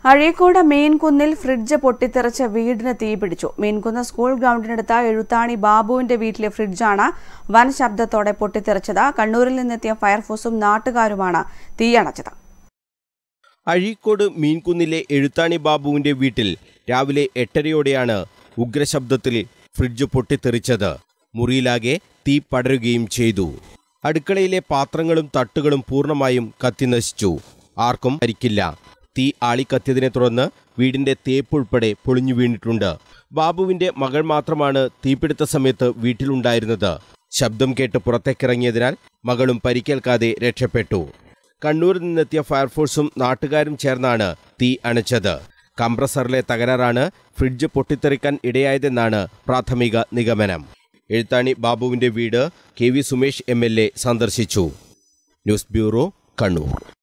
Azhikode മീൻകുന്നിൽ fridge പൊട്ടിത്തെറിച്ച് വീടിന് തീപിടിച്ചു മീൻകുന്ന് സ്കൂൾ ഗ്രൗണ്ടിനടുത്ത എഴുത്താണി ബാബുവിന്റെ വീട്ടിലെ ഫ്രിഡ്ജാണ് വൻ ശബ്ദത്തോടെ പൊട്ടിത്തെറിച്ചത് കണ്ണൂരിൽ നിന്നെത്തിയ ഫയർഫോഴ്സും നാട്ടുകാരുമാണ് തീയണച്ചത് അഴീക്കോട് മീൻകുന്നിലെ എഴുത്താണി ബാബുവിന്റെ വീട്ടിൽ രാവിലെ എട്ടരയോടെയാണ് ഉഗ്രശബ്ദത്തിൽ ഫ്രിഡ്ജ് പൊട്ടിത്തെറിച്ചത് മുറിയിലാകെ തീ പടരുകയും ചെയ്തു അടുക്കളയിലെ പാത്രങ്ങളും തട്ടുകളും പൂർണ്ണമായും കത്തിനശിച്ചു ആർക്കും പരിക്കില്ല തീ ആളിക്കത്തിയതിനെ തുടർന്ന് വീടിന്റെ തേപ്പുൾപ്പെടെ പൊളിഞ്ഞു വീണിട്ടുണ്ട് ബാബുവിന്റെ മകൾ മാത്രമാണ് തീപിടുത്ത സമയത്ത് വീട്ടിലുണ്ടായിരുന്നത് ശബ്ദം കേട്ട് പുറത്തേക്കിറങ്ങിയതിനാൽ മകളും പരിക്കേൽക്കാതെ രക്ഷപ്പെട്ടു കണ്ണൂരിൽ നിന്നെത്തിയ ഫയർഫോഴ്സും നാട്ടുകാരും ചേർന്നാണ് തീ അണച്ചത് കംപ്രസറിലെ തകരാറാണ് ഫ്രിഡ്ജ് പൊട്ടിത്തെറിക്കാൻ ഇടയായതെന്നാണ് പ്രാഥമിക നിഗമനം എഴുത്താണി ബാബുവിന്റെ വീട് K V Sumesh M L A സന്ദർശിച്ചു ന്യൂസ് ബ്യൂറോ കണ്ണൂർ